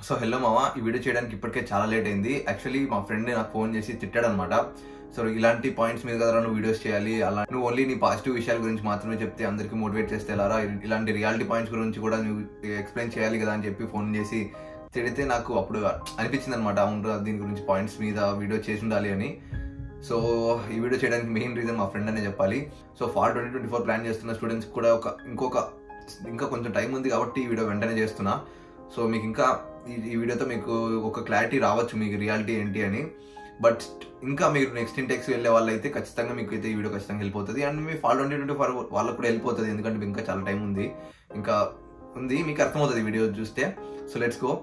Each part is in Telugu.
సో హలో మామ ఈ వీడియో చేయడానికి ఇప్పటికే చాలా లేట్ అయింది యాక్చువల్లీ మా ఫ్రెండ్ నాకు ఫోన్ చేసి తిట్టాడు అనమాట సో ఇలాంటి పాయింట్స్ మీద కదా నువ్వు వీడియోస్ చేయాలి అలా నువ్వు ఓన్లీ నీ పాజిటివ్ విషయాల గురించి మాత్రమే చెప్తే అందరికీ మోటివేట్ చేస్తే ఎలా ఇలాంటి రియాలిటీ పాయింట్స్ గురించి కూడా నువ్వు ఎక్స్ప్లెయిన్ చేయాలి కదా అని చెప్పి ఫోన్ చేసి తిడితే నాకు అప్పుడు అనిపించింది అనమాట అవును దీని గురించి పాయింట్స్ మీద వీడియో చేసి ఉండాలి అని సో ఈ వీడియో చేయడానికి మెయిన్ రీజన్ మా ఫ్రెండ్ అనే చెప్పాలి so fall twenty twenty four plan చేస్తున్న స్టూడెంట్స్ కూడా ఒక ఇంకొక ఇంకా కొంచెం టైం ఉంది కాబట్టి ఈ వీడియో వెంటనే చేస్తున్నా సో మీకు ఇంకా ఈ ఈ వీడియోతో మీకు ఒక క్లారిటీ రావచ్చు మీకు రియాలిటీ ఏంటి అని బట్ ఇంకా మీరు నెక్స్ట్ ఇంటెక్స్ వెళ్ళే వాళ్ళైతే ఖచ్చితంగా మీకు అయితే ఈ వీడియో ఖచ్చితంగా వెళ్ళిపోతుంది అండ్ మీ ఫాల్ ట్వంటీ ట్వంటీ ఫోర్ వాళ్ళకు కూడా వెళ్ళిపోతుంది ఎందుకంటే మీకు ఇంకా చాలా టైం ఉంది ఇంకా ఉంది మీకు అర్థమవుతుంది వీడియో చూస్తే so let's go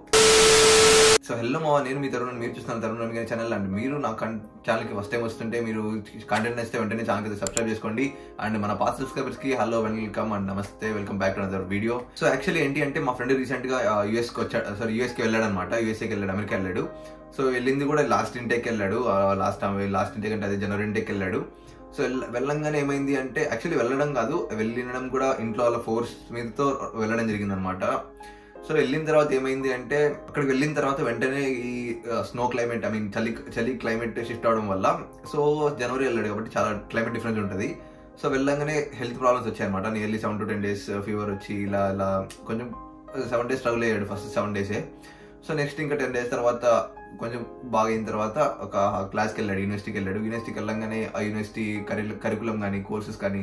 so hello మా నేను మీ తరుణ్ మీరు చూస్తున్న తరుణ్ గారి ఛానల్ అండ్ మీరు నా ఛానల్కి ఫస్ట్ టైం వస్తుంటే మీరు కంటెంట్ నచ్చితే వెంటనే ఛానల్కి సబ్స్క్రైబ్ చేసుకోండి అండ్ మన పాత సబ్స్క్రైబర్స్ కి హలో వెల్కమ్ అండ్ నమస్తే welcome back to another video so actually ఏంటి అంటే మా ఫ్రెండ్ రీసెంట్ గా యూఎస్కి వచ్చాడు సారీ యూఎస్కి వెళ్ళాడు అనమాట యూఎస్ఏకి వెళ్ళాడు అమెరికా వెళ్ళాడు సో వెళ్ళింది కూడా లాస్ట్ ఇంటేక్ వెళ్ళాడు లాస్ట్ లాస్ట్ ఇంటేక్ అంటే అదే జనవరి ఇంటేక్ వెళ్ళాడు సో వెళ్ళంగానే ఏమైంది అంటే యాక్చువల్లీ వెళ్ళడం కాదు వెళ్ళడం కూడా ఇంట్లో వాళ్ళ ఫోర్స్ మీదతో వెళ్ళడం జరిగింది అనమాట సో వెళ్ళిన తర్వాత ఏమైంది అంటే అక్కడికి వెళ్ళిన తర్వాత వెంటనే ఈ స్నో క్లైమేట్ ఐ మీన్ చలి చలి క్లైమేట్ షిఫ్ట్ అవడం వల్ల సో జనవరి వెళ్ళాడు కాబట్టి చాలా క్లైమేట్ డిఫరెన్స్ ఉంటుంది సో వెళ్ళంగానే హెల్త్ ప్రాబ్లమ్స్ వచ్చాయన్నమాట nearly seven to ten days fever వచ్చి ఇలా ఇలా కొంచెం సెవెన్ డేస్ స్ట్రగుల్ అయ్యాడు ఫస్ట్ సెవెన్ డేసే సో నెక్స్ట్ ఇంకా టెన్ డేస్ తర్వాత కొంచెం బాగా అయిన తర్వాత ఒక క్లాస్కి వెళ్ళాడు యూనివర్సిటీకి వెళ్ళాడు యూనివర్సిటీకి వెళ్ళంగానే ఆ యూనివర్సిటీ కరి కరికులం కానీ కోర్సెస్ కానీ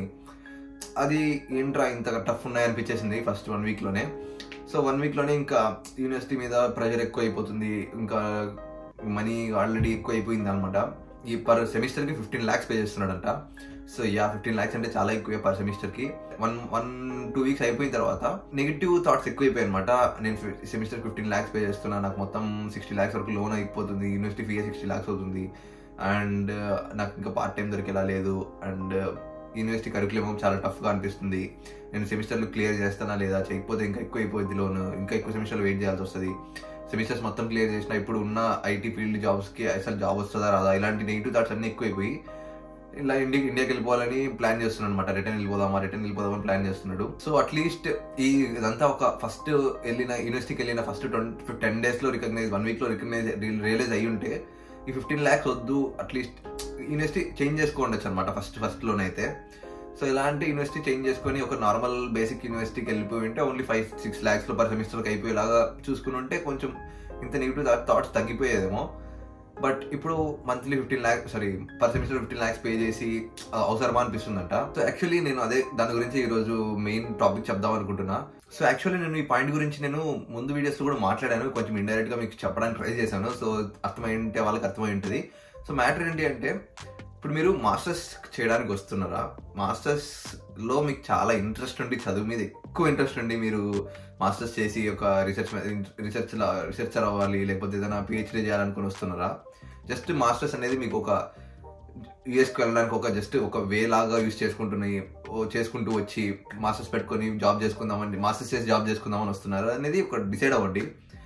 అది ఏంట్రా ఇంత టఫ్ ఉన్నాయి అనిపించేసింది ఫస్ట్ వన్ వీక్లోనే సో వన్ వీక్లోనే ఇంకా యూనివర్సిటీ మీద ప్రెషర్ ఎక్కువ అయిపోతుంది ఇంకా మనీ ఆల్రెడీ ఎక్కువ అయిపోయింది అనమాట ఈ పర్ సెమిస్టర్కి ఫిఫ్టీన్ ల్యాక్స్ పే చేస్తున్నాడంట సో యా ఫిఫ్టీన్ ల్యాక్స్ అంటే చాలా ఎక్కువే పర్ సెమిస్టర్కి వన్ వన్ టూ వీక్స్ అయిపోయిన తర్వాత నెగిటివ్ థాట్స్ ఎక్కువైపోయాయి అనమాట నేను సెమిస్టర్ ఫిఫ్టీన్ ల్యాక్స్ పే చేస్తున్నా నాకు మొత్తం సిక్స్టీ ల్యాక్స్ వరకు లోన్ అయిపోతుంది యూనివర్సిటీ ఫీ సిక్స్టీ ల్యాక్స్ అవుతుంది అండ్ నాకు ఇంకా పార్ట్ టైం దొరికేలా లేదు అండ్ యూనివర్సిటీ కరికులం చాలా టఫ్గా అనిపిస్తుంది నేను సెమిస్టర్లు క్లియర్ చేస్తానా లేదా చేయకపోతే ఇంకా ఎక్కువ అయిపోయింది లోన్ ఇంకా ఎక్కువ సెమిస్టర్లు వెయిట్ చేయాల్సి వస్తుంది సెమిస్టర్స్ మొత్తం క్లియర్ చేసిన ఇప్పుడు ఉన్న ఐటీ ఫీల్డ్ జాబ్స్కి అసలు జాబ్ వస్తుందా రాదా ఇలాంటి నెగిటివ్ థాట్స్ అన్నీ ఎక్కువైపోయి ఇలా ఇండియా ఇండియాకి వెళ్ళిపోవాలని ప్లాన్ చేస్తున్నాడు అనమాట రిటర్న్ వెళ్ళిపోదామా రిటర్న్ వెళ్ళిపోదామని ప్లాన్ చేస్తున్నాడు సో అట్లీస్ట్ ఈ ఇదంతా ఒక ఫస్ట్ వెళ్ళిన యూనివర్సిటీకి వెళ్ళిన ఫస్ట్ ట్వంటీ టెన్ డేస్లో రికగ్నైజ్ వన్ వీక్లో రికగ్నైజ్ రియలైజ్ అయ్యి ఉంటే ఈ ఫిఫ్టీన్ ల్యాక్స్ వద్దు అట్లీస్ట్ యూనివర్సిటీ చేంజ్ చేసుకోండొచ్చు అనమాట ఫస్ట్ ఫస్ట్లోనైతే సో ఇలాంటి యూనివర్సిటీ చేంజ్ చేసుకొని ఒక నార్మల్ బేసిక్ యూనివర్సిటీకి వెళ్ళిపోయి ఉంటే ఓన్లీ ఫైవ్ సిక్స్ ల్యాక్స్లో పర్ సెమిస్టర్కి అయిపోయేలాగా చూసుకుని ఉంటే కొంచెం ఇంత నెగిటివ్ థాట్స్ తగ్గిపోయేదేమో బట్ ఇప్పుడు monthly fifteen lakh sorry per semester fifteen lakhs pay చేసి అవసరమా అనిపిస్తుందంట సో యాక్చువల్లీ నేను అదే దాని గురించి ఈరోజు మెయిన్ టాపిక్ చెప్దాం అనుకుంటున్నా సో యాక్చువల్లీ నేను ఈ పాయింట్ గురించి నేను ముందు వీడియోస్లో కూడా మాట్లాడాను కొంచెం ఇండైరెక్ట్గా మీకు చెప్పడానికి ట్రై చేశాను సో అర్థమైంటే వాళ్ళకి అర్థమై ఉంటుంది సో మ్యాటర్ ఏంటి అంటే ఇప్పుడు మీరు మాస్టర్స్ చేయడానికి వస్తున్నారా మాస్టర్స్లో మీకు చాలా ఇంట్రెస్ట్ ఉండి చదువు మీద ఎక్కువ ఇంట్రెస్ట్ ఉండి మీరు మాస్టర్స్ చేసి ఒక రీసెర్చ్ రీసెర్చ్ రీసెర్చర్ అవ్వాలి లేకపోతే ఏదైనా పిహెచ్డీ చేయాలనుకుని వస్తున్నారా జస్ట్ మాస్టర్స్ అనేది మీకు ఒక యూఎస్కి వెళ్ళడానికి ఒక జస్ట్ ఒక వే లాగా యూస్ చేసుకుంటున్నాయి చేసుకుంటూ వచ్చి మాస్టర్స్ పెట్టుకొని జాబ్ చేసుకుందామని మాస్టర్స్ చేసి జాబ్ చేసుకుందామని వస్తున్నారు అనేది ఒక డిసైడ్ అవ్వండి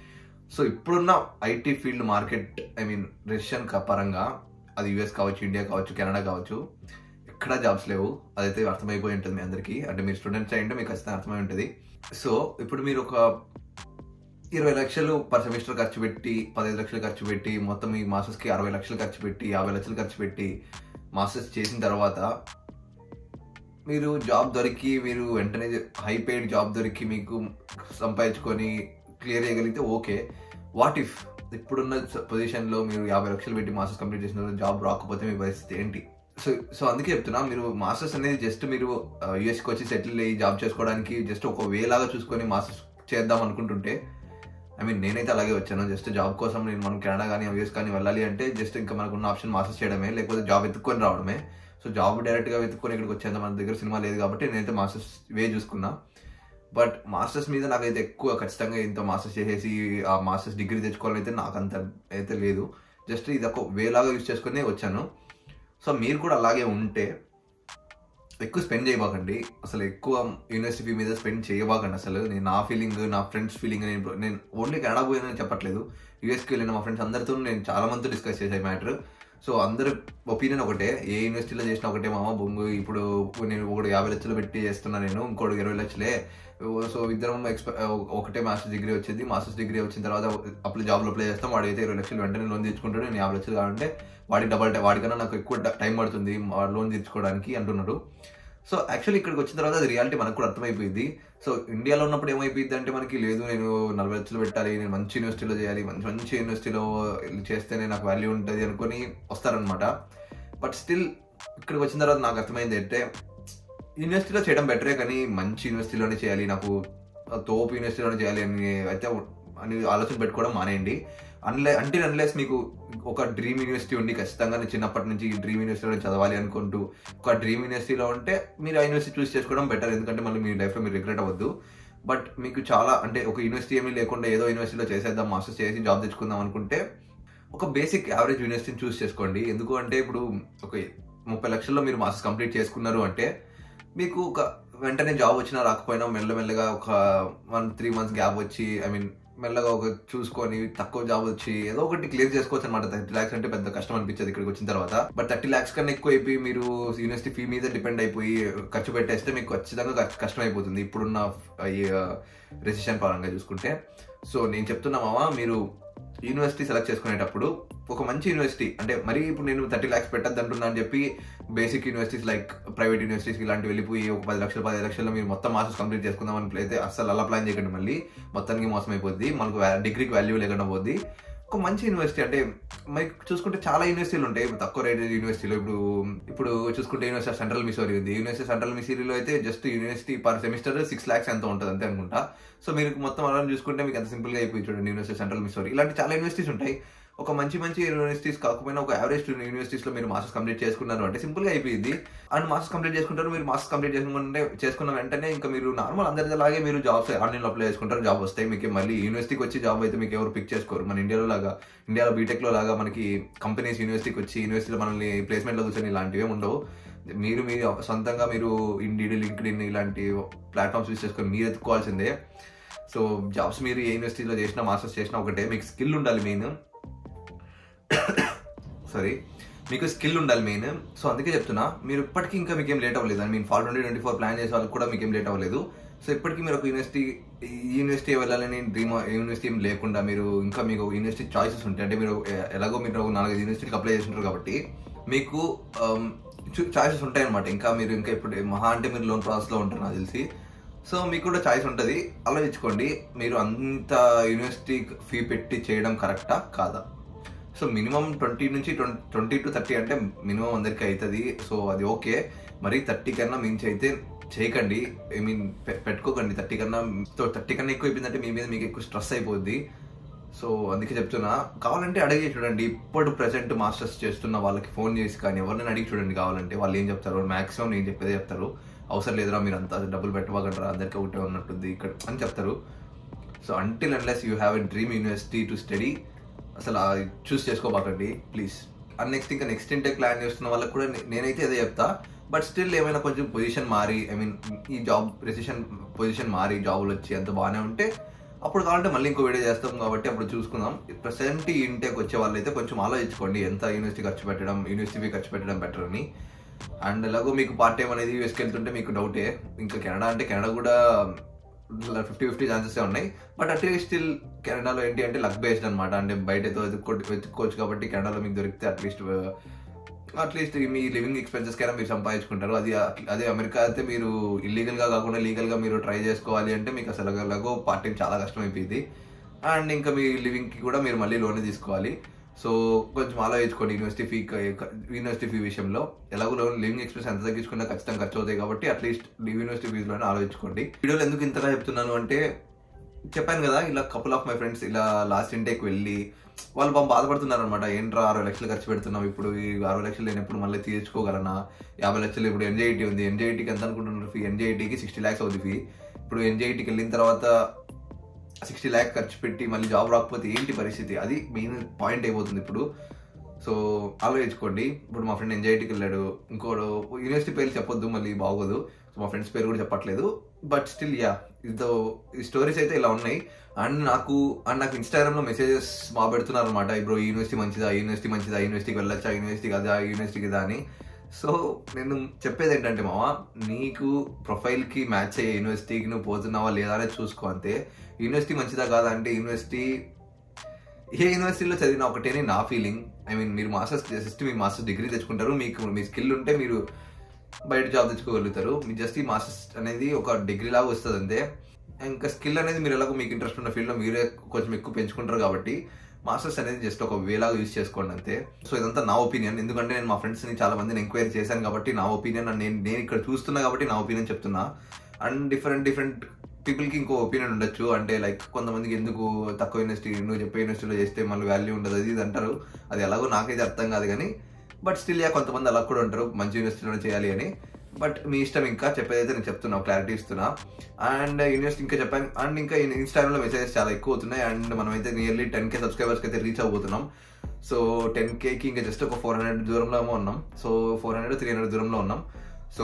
సో ఇప్పుడున్న IT field market I mean recession పరంగా అది యూఎస్ కావచ్చు ఇండియా కావచ్చు కెనడా కావచ్చు ఎక్కడా జాబ్స్ లేవు అదైతే అర్థమైపోయి ఉంటుంది మీ అందరికీ అంటే మీరు స్టూడెంట్స్ అయ్యింటే మీకు ఖచ్చితంగా అర్థమై ఉంటుంది సో ఇప్పుడు మీరు ఒక ఇరవై లక్షలు పర్ సెమిస్టర్ ఖర్చు పెట్టి పదిహేను లక్షలు ఖర్చు పెట్టి మొత్తం ఈ మాస్టర్స్కి అరవై లక్షలు ఖర్చు పెట్టి యాభై లక్షలు ఖర్చు పెట్టి మాస్టర్స్ చేసిన తర్వాత మీరు జాబ్ దొరికి మీరు వెంటనే హై పెయిడ్ జాబ్ దొరికి మీకు సంపాదించుకొని క్లియర్ చేయగలిగితే ఓకే వాట్ ఇఫ్ ఇప్పుడున్న పొజిషన్లో మీరు యాభై లక్షలు పెట్టి మాస్టర్స్ కంప్లీట్ చేసిన జాబ్ రాకపోతే మీ పరిస్థితి ఏంటి సో సో అందుకే చెప్తున్నా మీరు మాస్టర్స్ అనేది జస్ట్ మీరు యూఎస్కి వచ్చి సెటిల్ అయ్యి జాబ్ చేసుకోవడానికి జస్ట్ ఒక వే లాగా చూసుకొని మాస్టర్స్ చేద్దాం అనుకుంటుంటే ఐ మీన్ నేనైతే అలాగే వచ్చాను జస్ట్ జాబ్ కోసం నేను మనం కెనడా కానీ యూఎస్ కానీ వెళ్ళాలి అంటే జస్ట్ ఇంకా మనకు ఉన్న ఆప్షన్ మాస్టర్స్ చేయడమే లేకపోతే జాబ్ ఎత్తుకొని రావడమే సో జాబ్ డైరెక్ట్గా వెతుక్కొని ఇక్కడికి వచ్చేంత మన దగ్గర సినిమా లేదు కాబట్టి నేనైతే మాస్టర్స్ వే చూసుకున్నా బట్ మాస్టర్స్ మీద నాకైతే ఎక్కువ ఖచ్చితంగా ఇంత మాస్టర్స్ చేసేసి ఆ మాస్టర్స్ డిగ్రీ తెచ్చుకోవాలైతే నాకు అంత అయితే లేదు జస్ట్ ఇది ఒక వేలాగా యూజ్ చేసుకునే వచ్చాను సో మీరు కూడా అలాగే ఉంటే ఎక్కువ స్పెండ్ చేయబాకండి అసలు ఎక్కువ యూనివర్సిటీ మీద స్పెండ్ చేయబాకండి అసలు నేను నా ఫీలింగ్ నా ఫ్రెండ్స్ ఫీలింగ్ నేను నేను ఓన్లీ కెనడా పోయానని చెప్పట్లేదు యూఎస్కి వెళ్ళిన మా ఫ్రెండ్స్ అందరితో నేను చాలా మందితో డిస్కస్ చేసే మ్యాటర్ సో అందరి ఒపీనియన్ ఒకటే ఏ యూనివర్సిటీలో చేసినా ఒకటే మామ బొంగు ఇప్పుడు నేను ఒకటి యాభై లక్షలు పెట్టి చేస్తున్నా నేను ఇంకోటి ఇరవై లక్షలే సో ఇద్దరం ఎక్స్పె ఒకటే మాస్టర్స్ డిగ్రీ వచ్చింది మాస్టర్స్ డిగ్రీ వచ్చిన తర్వాత అప్లై జాబ్లో అప్లై చేస్తాం వాడు అయితే ఇరవై లక్షలు వెంటనే లోన్ తెచ్చుకుంటాడు నేను యాభై లక్షలు కావాలంటే వాడి డబల్ వాడికన్నా నాకు ఎక్కువ టైం పడుతుంది లోన్ తెచ్చుకోవడానికి అంటున్నారు సో యాక్చువల్లీ ఇక్కడికి వచ్చిన తర్వాత అది రియాలిటీ మనకు కూడా అర్థమైపోయింది సో ఇండియాలో ఉన్నప్పుడు ఏమైపోయింది అంటే మనకి లేదు నేను నలభై లక్షలు పెట్టాలి నేను మంచి యూనివర్సిటీలో చేయాలి మంచి మంచి యూనివర్సిటీలో చేస్తేనే నాకు వాల్యూ ఉంటుంది అనుకొని వస్తారనమాట బట్ స్టిల్ ఇక్కడికి వచ్చిన తర్వాత నాకు అర్థమైంది అంటే యూనివర్సిటీలో చేయడం బెటరే కానీ మంచి యూనివర్సిటీలోనే చేయాలి నాకు తోపు యూనివర్సిటీలోనే చేయాలి అని అయితే అని ఆలోచన పెట్టుకోవడం మానేయండి అన్లే అంటే అన్లెస్ మీకు ఒక డ్రీమ్ యూనివర్సిటీ ఉండి ఖచ్చితంగా నేను చిన్నప్పటి నుంచి ఈ డ్రీమ్ యూనివర్సిటీలో చదవాలి అనుకుంటూ ఒక డ్రీమ్ యూనివర్సిటీలో ఉంటే మీరు ఆ యూనివర్సిటీ చూస్ చేసుకోవడం బెటర్ ఎందుకంటే మళ్ళీ మీ లైఫ్లో మీరు రిగ్రెట్ అవ్వద్దు బట్ మీకు చాలా అంటే ఒక యూనివర్సిటీ ఏమీ లేకుండా ఏదో యూనివర్సిటీలో చేసేద్దాం మాస్టర్స్ చేసి జాబ్ తెచ్చుకుందాం అనుకుంటే ఒక బేసిక్ యావరేజ్ యూనివర్సిటీని చూస్ చేసుకోండి ఎందుకు అంటే ఇప్పుడు ఒక ముప్పై లక్షల్లో మీరు మాస్టర్స్ కంప్లీట్ చేసుకున్నారు అంటే మీకు ఒక వెంటనే జాబ్ వచ్చినా రాకపోయినా మెల్లమెల్లగా ఒక వన్ త్రీ మంత్స్ గ్యాప్ వచ్చి ఐ మీన్ మెల్లగా ఒక చూసుకొని తక్కువ జాబ్ వచ్చి ఏదో ఒకటి క్లియర్ చేసుకోవచ్చు అనమాట థర్టీ ల్యాక్స్ అంటే పెద్ద కష్టం అనిపించదు ఇక్కడికి వచ్చిన తర్వాత బట్ థర్టీ ల్యాక్స్ కన్నా ఎక్కువ అయిపోయి మీరు యూనివర్సిటీ ఫీ మీద డిపెండ్ అయిపోయి ఖర్చు పెట్టేస్తే మీకు ఖచ్చితంగా ఖర్చు- కష్టం అయిపోతుంది ఇప్పుడున్న రెసిషన్ పరంగా చూసుకుంటే సో నేను చెప్తున్నా మామ మీరు యూనివర్సిటీ సెలెక్ట్ చేసుకునేటప్పుడు ఒక మంచి యూనివర్సిటీ అంటే మరీ ఇప్పుడు నేను థర్టీ ల్యాక్స్ పెట్టద్దు అంటున్నా అని చెప్పి basic universities like private universities ఇలాంటివి వెళ్ళిపోయి ఒక పది లక్షలు పదిహేను లక్షల్లో మీరు మొత్తం మాస్టర్స్ కంప్లీట్ చేసుకుందాం అని అయితే అసలు అలా ప్లాన్ చేయకండి మళ్ళీ మొత్తానికి మోసం అయిపోద్ది మనకు డిగ్రీకి వాల్యూ లేకుండా పోద్ది ఒక మంచి యూనివర్సిటీ అంటే మనకి చూసుకుంటే చాలా యూనివర్సిటీలు ఉంటాయి ఇప్పుడు తక్కువ రేట్ యూనివర్సిటీలో ఇప్పుడు ఇప్పుడు చూసుకుంటే యూనివర్సిటీ ఆఫ్ సెంట్రల్ మిసోరీ ఉంది యూనివర్సిటీ సెంట్రల్ మిసోరీలో అయితే just university per semester six lakhs ఎంత ఉంటుంది అంతే అనుకుంటా సో మీరు మొత్తం అలా చూసుకుంటే మీకు ఎంత సింపుల్ గా అయిపోయి చూడండి యూనివర్సిటీ సెంట్రల్ మిసోరీ ఇలాంటి చాలా యూనివర్సిటీస్ ఉంటాయి ఒక మంచి మంచి యూనివర్సిటీస్ కాకపోయినా ఒక యావరేజ్ యూనివర్సిటీస్ లో మీరు మాస్టర్స్ కంప్లీట్ చేసుకున్నారు అంటే సింపుల్ గా అయిపోయింది అండ్ మాస్టర్స్ కంప్లీట్ చేసుకుంటారు మీరు మాస్టర్స్ కంప్లీట్ చేసుకుంటే చేసుకున్న వెంటనే ఇంకా మీరు నార్మల్ అందరిలాగే మీరు జాబ్స్ ఆన్లైన్ అప్లై చేసుకుంటారు జాబ్ వస్తాయి మీకు మళ్ళీ యూనివర్సిటీకి వచ్చి జాబ్ అయితే మీకు ఎవరు పిక్ చేసుకోరు మన ఇండియాలో లాగా ఇండియాలో బీటెక్ లో లాగా మనకి కంపెనీస్ యూనివర్సిటీకి వచ్చి యూనివర్సిటీలో మనల్ని ప్లేస్మెంట్ లో కూర్చొని ఇలాంటివి ఏమి ఉండవు మీరు మీరు సొంతంగా మీరు ఇండీడ్ లింక్డ్ ఇన్ ఇలాంటి ప్లాట్ఫామ్స్ యూస్ చేసుకొని మీరు ఎత్తుకోవాల్సిందే సో జాబ్స్ మీరు ఏ యూనివర్సిటీలో చేసినా మాస్టర్స్ చేసినా ఒకటే మీకు స్కిల్ ఉండాలి మెయిన్ సారీ మీకు స్కిల్ ఉండాలి మెయిన్ సో అందుకే చెప్తున్నా మీరు ఇప్పటికీ ఇంకా మీకేం లేట్ అవ్వలేదు I mean fall twenty twenty four plan చేసే వాళ్ళకి కూడా మీకేం లేట్ అవ్వలేదు సో ఇప్పటికీ మీరు ఒక యూనివర్సిటీ ఈ యూనివర్సిటీ వెళ్ళాలని డ్రీమ్ యూనివర్సిటీ ఏం లేకుండా మీరు ఇంకా మీకు యూనివర్సిటీ చాయిసెస్ ఉంటాయి అంటే మీరు ఎ- ఎలాగో మీరు ఒక నాలుగైదు యూనివర్సిటీకి అప్లై చేస్తుంటారు కాబట్టి మీకు చాయిసెస్ ఉంటాయి అనమాట ఇంకా మీరు ఇంకా ఇప్పుడు మహా అంటే మీరు లోన్ ప్రాసెస్లో ఉంటారు నాకు తెలిసి సో మీకు కూడా చాయిస్ ఉంటుంది ఆలోచించుకోండి మీరు అంత యూనివర్సిటీ ఫీ పెట్టి చేయడం కరెక్టా కాదా సో మినిమం ట్వంటీ నుంచి ట్వంటీ టు థర్టీ అంటే మినిమం అందరికీ అవుతుంది సో అది ఓకే మరి థర్టీ కన్నా మించి అయితే చేయకండి ఐ మీన్ పెట్టుకోకండి థర్టీ కన్నా థర్టీ కన్నా ఎక్కువ అయిపోయిందంటే మీ మీద మీకు ఎక్కువ స్ట్రెస్ అయిపోద్ది సో అందుకే చెప్తున్నా కావాలంటే అడిగి చూడండి ఇప్పుడు ప్రెసెంట్ మాస్టర్స్ చేస్తున్న వాళ్ళకి ఫోన్ చేసి కానీ ఎవరినైనా అడిగి చూడండి కావాలంటే వాళ్ళు ఏం చెప్తారు మాక్సిమం నేను చెప్పేదే చెప్తారు అవసరం లేదురా మీరు అంత డబ్బులు పెట్టవగలరా అందరికీ ఒకటే ఉన్నట్టుంది ఇక్కడ అని చెప్తారు so until unless you have a dream university to study అసలు చూస్ చేసుకోబాకండి ప్లీజ్ అండ్ నెక్స్ట్ ఇంకా నెక్స్ట్ ఇంటే ప్లాన్ చేస్తున్న వాళ్ళకి కూడా నే- నేనైతే అదే చెప్తా బట్ స్టిల్ ఏమైనా కొంచెం పొజిషన్ మారి ఐ మీన్ ఈ జాబ్ రెసిషన్ పొజిషన్ మారి జాబులు వచ్చి అంత బాగానే ఉంటే అప్పుడు కావాలంటే మళ్ళీ ఇంకో వీడియో చేస్తాం కాబట్టి అప్పుడు చూసుకుందాం ప్రెసెంట్ ఈ ఇంటేకి వచ్చే వాళ్ళైతే కొంచెం ఆలోచించుకోండి ఎంత యూనివర్సిటీ ఖర్చు పెట్టడం యూనివర్సిటీ ఖర్చు పెట్టడం బెటర్ అని అండ్ ఎలాగో మీకు పార్ట్ టైం అనేది యూఎస్కి వెళ్తుంటే మీకు డౌటే ఇంకా కెనడా అంటే కెనడా కూడా ఫిఫ్టీ ఫిఫ్టీ ఛాన్సెస్ ఉన్నాయి బట్ అట్లీస్ట్ స్టిల్ కెనడాలో ఏంటి అంటే లక్ బేస్డ్ అనమాట అంటే బయట ఏదో వెతుక్కో వెతుక్కోవచ్చు కాబట్టి కెనడాలో మీకు దొరికితే అట్లీస్ట్ అట్లీస్ట్ మీ లివింగ్ ఎక్స్పెన్సెస్ కైనా మీరు సంపాదించుకుంటారు అది అదే అమెరికా అయితే మీరు ఇల్లీగల్ గా కాకుండా లీగల్ గా మీరు ట్రై చేసుకోవాలి అంటే మీకు అసలు ఎలాగో పార్ట్ టైం చాలా కష్టం అయిపోయింది అండ్ ఇంకా మీ లివింగ్ కి కూడా మీరు మళ్ళీ లోన్ తీసుకోవాలి సో కొంచెం ఆలోచించుకోండి యూనివర్సిటీ ఫీ యూనివర్సిటీ ఫీ విషయంలో ఎలాగో లోన్ లివింగ్ ఎక్స్పెన్స్ ఎంత తగ్గించుకున్నా ఖచ్చితంగా ఖర్చు అవుతాయి కాబట్టి అట్లీస్ట్ యూనివర్సిటీ ఫీజులోనే ఆలోచించుకోండి వీడియోలో ఎందుకు ఇంతగా చెప్తున్నాను అంటే చెప్పాను కదా ఇలా కపుల్ ఆఫ్ మై ఫ్రెండ్స్ ఇలా లాస్ట్ ఇంటేకి వెళ్ళి వాళ్ళు బాగా బాధపడుతున్నారు అనమాట ఏంట్రా అరవై లక్షలు ఖర్చు పెడుతున్నాం ఇప్పుడు ఈ అరవై లక్షలు నేను ఎప్పుడు మళ్ళీ తీర్చుకోగలనా యాభై లక్షలు ఇప్పుడు ఎన్జైటీ ఉంది ఎన్జైటీకి ఎంత అనుకుంటున్నారు ఫీ ఎన్జైటీకి సిక్స్టీ ల్యాక్స్ అవుతుంది ఫీ ఇప్పుడు ఎన్జైటీకి వెళ్ళిన తర్వాత సిక్స్టీ ల్యాక్ ఖర్చు పెట్టి మళ్ళీ జాబ్ రాకపోతే ఏంటి పరిస్థితి అది మెయిన్ పాయింట్ అయిపోతుంది ఇప్పుడు సో ఆలోచించుకోండి ఇప్పుడు మా ఫ్రెండ్ ఎన్జైటీకి వెళ్ళాడు ఇంకోడు యూనివర్సిటీ పేరు చెప్పొద్దు మళ్ళీ బాగోదు సో మా ఫ్రెండ్స్ పేరు కూడా చెప్పట్లేదు బట్ స్టిల్ యా ఇదో ఈ స్టోరీస్ అయితే ఇలా ఉన్నాయి అండ్ నాకు అండ్ నాకు ఇన్స్టాగ్రామ్ లో మెసేజెస్ బాగా పెడుతున్నారు అనమాట ఇప్పుడు ఈ యూనివర్సిటీ మంచిదా ఈ యూనివర్సిటీ మంచిదా ఈ యూనివర్సిటీకి వెళ్ళొచ్చా ఈ యూనివర్సిటీ కదా ఈ యూనివర్సిటీ కదా అని సో నేను చెప్పేది ఏంటంటే మామ నీకు ప్రొఫైల్ కి మ్యాచ్ అయ్యే యూనివర్సిటీకి నువ్వు పోతున్నావా లేదా అనేది చూసుకో అంతే యూనివర్సిటీ మంచిదా కాదా అంటే యూనివర్సిటీ ఏ యూనివర్సిటీలో చదివిన ఒకటేనే నా ఫీలింగ్ ఐ మీన్ మీరు మాస్టర్స్ జస్ట్ మీ మాస్టర్స్ డిగ్రీ తెచ్చుకుంటారు మీకు మీ స్కిల్ ఉంటే మీరు బయట జాబ్ తెచ్చుకోగలుగుతారు మీ జస్ట్ ఈ మాస్టర్స్ అనేది ఒక డిగ్రీ లాగా వస్తుంది అంతే ఇంకా స్కిల్ అనేది మీరు ఎలాగో మీకు ఇంట్రెస్ట్ ఉన్న ఫీల్డ్లో మీరే కొంచెం ఎక్కువ పెంచుకుంటారు కాబట్టి మాస్టర్స్ అనేది జస్ట్ ఒక వేలాగా యూజ్ చేసుకోండి అంతే సో ఇదంతా నా ఒపీనియన్ ఎందుకంటే నేను మా ఫ్రెండ్స్ని చాలా మందిని ఎంక్వైరీ చేశాను కాబట్టి నా ఒపీనియన్ నేను నేను ఇక్కడ చూస్తున్నా కాబట్టి నా ఒపీనియన్ చెప్తున్నా అండ్ డిఫరెంట్ డిఫరెంట్ పీపుల్కి ఇంకో ఒపీనియన్ ఉండొచ్చు అంటే లైక్ కొంతమందికి ఎందుకు తక్కువ యూనివర్సిటీ నువ్వు చెప్పే యూనివర్సిటీలో చేస్తే మళ్ళీ వాల్యూ ఉండదు అది ఇది అంటారు అది ఎలాగో నాకైతే అర్థం కాదు కానీ బట్ స్టిల్ యా కొంతమంది అలా కూడా ఉంటారు మంచి యూనివర్సిటీలో చేయాలి అని బట్ మీ ఇష్టం ఇంకా చెప్పేదైతే నేను చెప్తున్నా క్లారిటీ ఇస్తున్నా అండ్ యూనివర్సిటీ ఇంకా చెప్పాను అండ్ ఇంకా ఇన్స్టాగ్రామ్లో మెసేజెస్ చాలా ఎక్కువ అవుతున్నాయి అండ్ మనమైతే నియర్లీ టెన్ కే సబ్స్క్రైబర్స్కి అయితే రీచ్ అవ్వబోతున్నాం సో టెన్ కేకి ఇంకా జస్ట్ ఒక ఫోర్ హండ్రెడ్ దూరంలో ఏమో ఉన్నాం so four hundred three hundred దూరంలో ఉన్నాం సో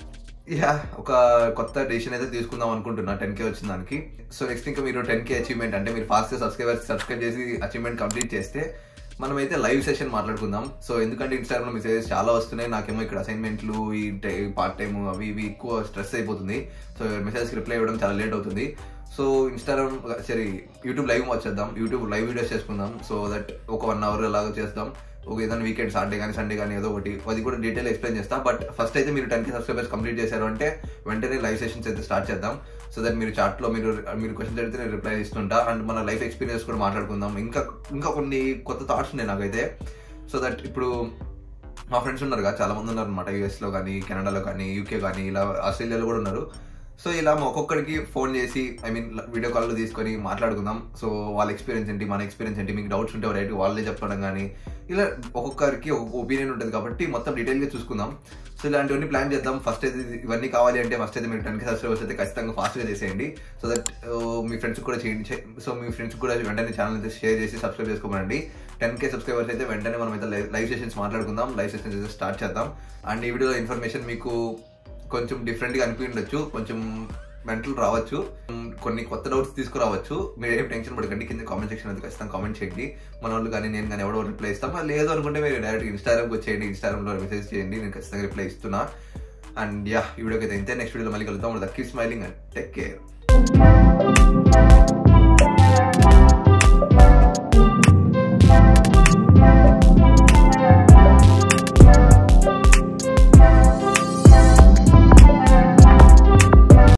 యా ఒక కొత్త డెసిషన్ అయితే తీసుకుందాం అనుకుంటున్నా టెన్ కే వచ్చిన దానికి సో నెక్స్ట్ ఇంకా మీరు టెన్ కే అచీవ్మెంట్ అంటే మీరు ఫాస్ట్ సబ్స్క్రైబర్స్ సబ్స్క్రైబ్ చేసి అచీవ్మెంట్ కంప్లీట్ చేస్తే మనమైతే లైవ్ సెషన్ మాట్లాడుకుందాం సో ఎందుకంటే ఇన్స్టాగ్రామ్ మెసేజెస్ చాలా వస్తున్నాయి నాకేమో ఇక్కడ అసైన్మెంట్లు ఈ పార్ట్ టైం అవి ఇవి ఎక్కువ స్ట్రెస్ అయిపోతుంది సో మెసేజ్కి రిప్లై ఇవ్వడం చాలా లేట్ అవుతుంది సో ఇన్స్టాగ్రామ్ సరే యూట్యూబ్ లైవ్ వచ్చేద్దాం యూట్యూబ్ లైవ్ వీడియోస్ చేసుకుందాం సో దట్ ఒక వన్ అవర్ అలాగా చేద్దాం ఒక ఏదైనా వీకెండ్ సాటర్డే కానీ సండే కానీ ఏదో ఒకటి అది కూడా డీటెయిల్ ఎక్స్ప్లెయిన్ చేస్తాం బట్ ఫస్ట్ అయితే మీరు టెన్ కే సబ్స్క్రైబర్స్ కంప్లీట్ చేశారు అంటే వెంటనే లైవ్ సెషన్స్ అయితే స్టార్ట్ చేద్దాం సో దట్ మీరు చాట్లో మీరు మీరు క్వశ్చన్స్ అడిగితే నేను రిప్లై ఇస్తుంటా అండ్ మన లైఫ్ ఎక్స్పీరియన్స్ కూడా మాట్లాడుకుందాం ఇంకా ఇంకా కొన్ని కొత్త థాట్స్ ఉన్నాయి నాకైతే సో దట్ ఇప్పుడు మా ఫ్రెండ్స్ ఉన్నారు కదా చాలా మంది ఉన్నారు అనమాట యూఎస్లో కానీ కెనడాలో కానీ యూకే కానీ ఇలా ఆస్ట్రేలియాలో కూడా ఉన్నారు సో ఇలా ఒక్కొక్కరికి ఫోన్ చేసి ఐ మీన్ వీడియో కాల్లో తీసుకొని మాట్లాడుకుందాం సో వాళ్ళ ఎక్స్పీరియన్స్ ఏంటి మన ఎక్స్పీరియన్స్ ఏంటి మీకు డౌట్స్ ఉంటే రైట్ వాళ్ళే చెప్పడం కానీ ఇలా ఒక్కొక్కరికి ఒక్కొక్క ఒపీనియన్ ఉంటుంది కాబట్టి మొత్తం డీటెయిల్గా చూసుకుందాం సో ఇలాంటివన్నీ ప్లాన్ చేద్దాం ఫస్ట్ అయితే ఇవన్నీ కావాలి అంటే ఫస్ట్ అయితే మీరు టెన్ కే సబ్స్క్రైబర్స్ అయితే ఖచ్చితంగా ఫాస్ట్గా చేసేయండి సో దట్ మీ ఫ్రెండ్స్ కూడా చేయండి సో మీ ఫ్రెండ్స్ కూడా వెంటనే ఛానల్ అయితే షేర్ చేసి సబ్స్క్రైబ్ చేసుకోమనండి టెన్ కే సబ్స్క్రైబర్స్ అయితే వెంటనే మనం అయితే లైవ్ సెషన్స్ మాట్లాడుకుందాం లైవ్ సెషన్స్ అయితే స్టార్ట్ చేద్దాం అండ్ ఈ వీడియోలో ఇన్ఫర్మేషన్ మీకు కొంచెం డిఫరెంట్గా అనిపి ఉండొచ్చు కొంచెం మెంటల్ రావచ్చు కొన్ని కొత్త డౌట్స్ తీసుకురావచ్చు మీరు ఏం టెన్షన్ పడకండి కింద కామెంట్ సెక్షన్ అయితే ఖచ్చితంగా కామెంట్ చేయండి మన వాళ్ళు కానీ నేను కానీ ఎవడో రిప్లై ఇస్తాం లేదు అనుకుంటే మీరు డైరెక్ట్ ఇన్స్టాగ్రామ్కి వచ్చేయండి ఇన్స్టాగ్రామ్లో మెసేజ్ చేయండి నేను ఖచ్చితంగా రిప్లై ఇస్తున్నా అండ్ యా ఈ వీడియోకి అయితే ఇంతే నెక్స్ట్ వీడియోలో మళ్ళీ కలుద్దాం దక్కీ స్మైలింగ్ అండ్ టేక్ కేర్